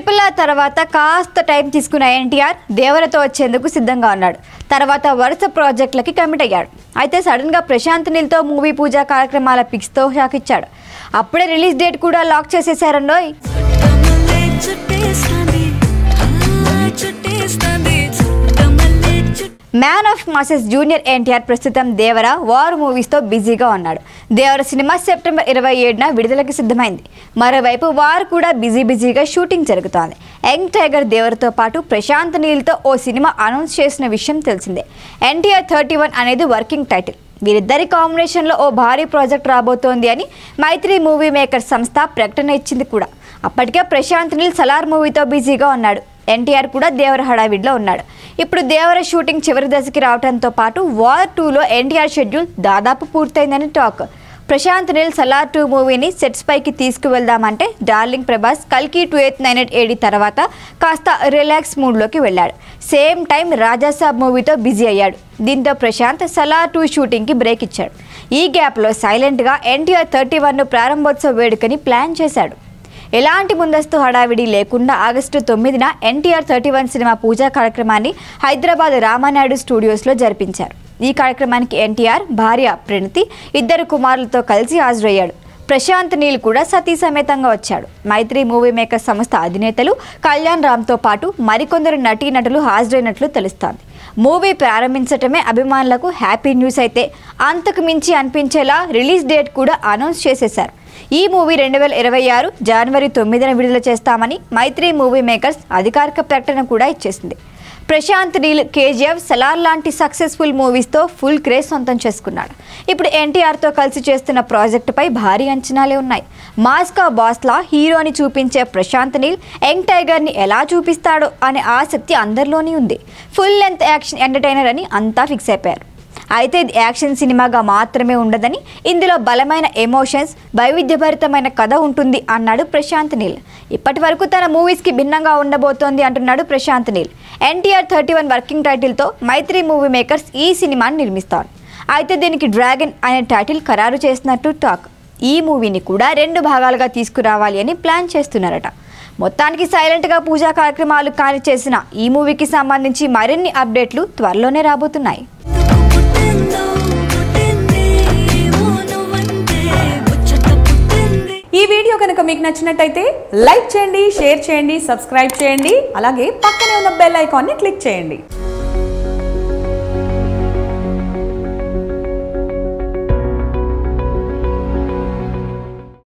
triple R తర్వాత కాస్త time తీసుకున్న ఎన్టీఆర్ దేవరతో వచ్చేందుకు సిద్ధంగా ఉన్నాడు తర్వాత వరుస ప్రాజెక్టులకి కమిట్ అయ్యాడు అయితే సడన్గా ప్రశాంత్ నీల్తో మూవీ పూజా కార్యక్రమాల పిక్స్తో షాక్ ఇచ్చాడు అప్పుడే రిలీజ్ డేట్ కూడా లాక్ చేసేసారండోయ్ చుట్టమల్లే చుట్టేస్తాంది ఆ చుట్టేస్తాంది చుట్టమల్లే చుట్ట man of masses junior NTR ప్రస్తుతం దేవర వార్ మూవీస్తో బిజీగా ఉన్నాడు దేవర సినిమా సెప్టెంబర్ ఇరవై ఏడున విడుదలకి సిద్ధమైంది మరోవైపు వార్ కూడా బిజీ బిజీగా షూటింగ్ జరుగుతోంది యంగ్ టైగర్ దేవరతో పాటు ప్రశాంత్ నీల్తో ఓ సినిమా అనౌన్స్ చేసిన విషయం తెలిసిందే ఎన్టీఆర్ థర్టీ వన్ అనేది వర్కింగ్ టైటిల్ వీరిద్దరి కాంబినేషన్లో ఓ భారీ ప్రాజెక్ట్ రాబోతోంది అని మైత్రి మూవీ మేకర్ సంస్థ ప్రకటన ఇచ్చింది కూడా అప్పటికే ప్రశాంత్ నీల్ సలార్ మూవీతో బిజీగా ఉన్నాడు ఎన్టీఆర్ కూడా దేవర హడావిడిలో ఉన్నాడు ఇప్పుడు దేవర షూటింగ్ చివరి దశకి రావడంతో పాటు వార్ టూలో ఎన్టీఆర్ షెడ్యూల్ దాదాపు పూర్తయిందని టాక్ ప్రశాంత్ నీల్ సలార్ టూ మూవీని సెట్స్ పైకి తీసుకువెళ్దామంటే డార్లింగ్ ప్రభాస్ కల్కి two eighth nine eight AD తర్వాత కాస్త రిలాక్స్ మూడ్లోకి వెళ్ళాడు సేమ్ టైం రాజాసాబ్ మూవీతో బిజీ అయ్యాడు దీంతో ప్రశాంత్ సలార్ టూ షూటింగ్కి బ్రేక్ ఇచ్చాడు ఈ గ్యాప్లో సైలెంట్గా ఎన్టీఆర్ థర్టీ వన్ ప్రారంభోత్సవ వేడుకని ప్లాన్ చేశాడు ఎలాంటి ముందస్తు హడావిడి లేకుండా ఆగస్టు తొమ్మిదిన ఎన్టీఆర్ థర్టీ వన్ సినిమా పూజా కార్యక్రమాన్ని హైదరాబాద్ రామానాయుడు స్టూడియోస్లో జరిపించారు ఈ కార్యక్రమానికి ఎన్టీఆర్ భార్య ప్రణతి ఇద్దరు కుమారులతో కలిసి హాజరయ్యాడు ప్రశాంత్ నీల్ కూడా సతీ సమేతంగా వచ్చాడు మైత్రి మూవీ మేకర్ సంస్థ అధినేతలు కళ్యాణ్ రామ్తో పాటు మరికొందరు నటీనటులు హాజరైనట్లు తెలుస్తోంది మూవీ ప్రారంభించటమే అభిమానులకు హ్యాపీ న్యూస్ అయితే అంతకు మించి అనిపించేలా రిలీజ్ డేట్ కూడా అనౌన్స్ చేసేశారు ఈ మూవీ రెండు వేల ఇరవై ఆరు జనవరి తొమ్మిదిన విడుదల చేస్తామని మైత్రి మూవీ మేకర్స్ అధికారిక ప్రకటన కూడా ఇచ్చేసింది ప్రశాంత్ నీల్ కేజీఎఫ్ సలార్ లాంటి సక్సెస్ఫుల్ మూవీస్తో ఫుల్ క్రేజ్ సొంతం చేసుకున్నాడు ఇప్పుడు ఎన్టీఆర్తో కలిసి చేస్తున్న ప్రాజెక్టుపై భారీ అంచనాలే ఉన్నాయి మాస్కా బాస్లా హీరోని చూపించే ప్రశాంత్ నీల్ యంగ్ టైగర్ని ఎలా చూపిస్తాడో అనే ఆసక్తి అందరిలోనే ఉంది ఫుల్ లెంత్ యాక్షన్ ఎంటర్టైనర్ అని అంతా ఫిక్స్ అయిపోయారు అయితే ఇది యాక్షన్ సినిమాగా మాత్రమే ఉండదని ఇందులో బలమైన ఎమోషన్స్ వైవిధ్యభరితమైన కథ ఉంటుంది అన్నాడు ప్రశాంత్ నీల్ ఇప్పటి వరకు తన మూవీస్కి భిన్నంగా ఉండబోతోంది అంటున్నాడు Prashanth Neel NTR thirty one working టైటిల్తో మైత్రి మూవీ మేకర్స్ ఈ సినిమాని నిర్మిస్తారు అయితే దీనికి డ్రాగన్ అనే టైటిల్ ఖరారు చేసినట్టు టాక్ ఈ మూవీని కూడా రెండు భాగాలుగా తీసుకురావాలి అని ప్లాన్ చేస్తున్నారట మొత్తానికి సైలెంట్గా పూజా కార్యక్రమాలు కాని చేసిన ఈ మూవీకి సంబంధించి మరిన్ని అప్డేట్లు త్వరలోనే రాబోతున్నాయి పుట్టిందో పుట్టింది ఏమో నువ్వంటే ముచ్చట పుట్టింది ఈ వీడియో కనుక మీకు నచ్చినట్టయితే లైక్ చేయండి షేర్ చేయండి సబ్స్క్రైబ్ చేయండి అలాగే పక్కనే ఉన్న బెల్ ఐకాన్ని క్లిక్ చేయండి